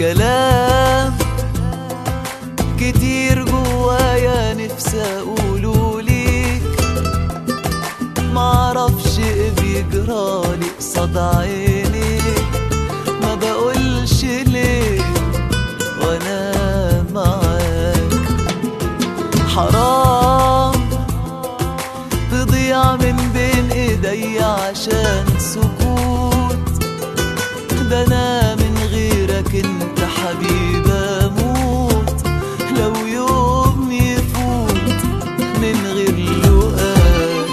كلام كتير جوايا نفسي اقوله ليك معرفش ايه بيجرالي قصاد عينيك ما بقولش ليه وانا معاك حرام تضيع من بين ايدي عشان سكوت ده انا من غيرك انت حبيب اموت لو يوم يفوت من غير لقاك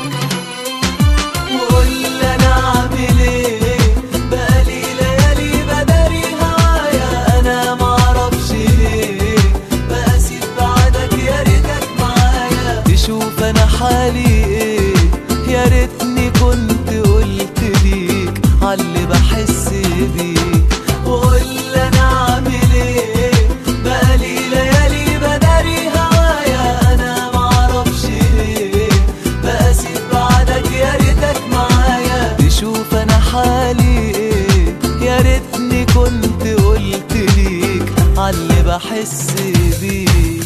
وقول انا اعمل ايه بقالي ليالي بداري هوايا انا معرفش ليه بقاسي بعدك يا ريتك معايا تشوف انا حالي ايه يا ريتني كنت قلت ليك عاللي بحس بيه وقول انا اعمل ايه بقالي ليالي بداري هوايا انا معرفش ليه بقاسي بعدك يا ريتك معايا تشوف انا حالي ايه يا ريتني كنت قلت ليك عاللي بحس بيه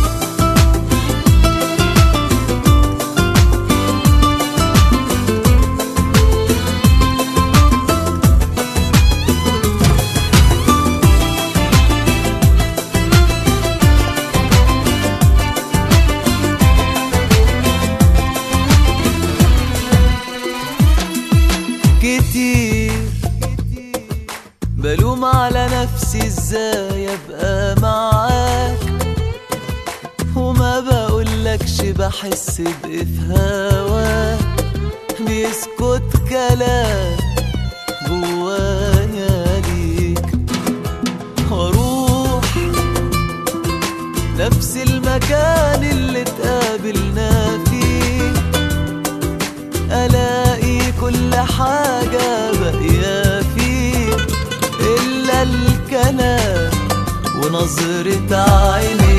كتير بلوم على نفسي ازاي ابقى معاك وما بقولكش بحس بايه في هواك بيسكت كلام جوايا ليك واروح نفس المكان اللي اتقابلنا فيه الاقي كل حاجة باقية فيه الا الكلام ونظرة عينيك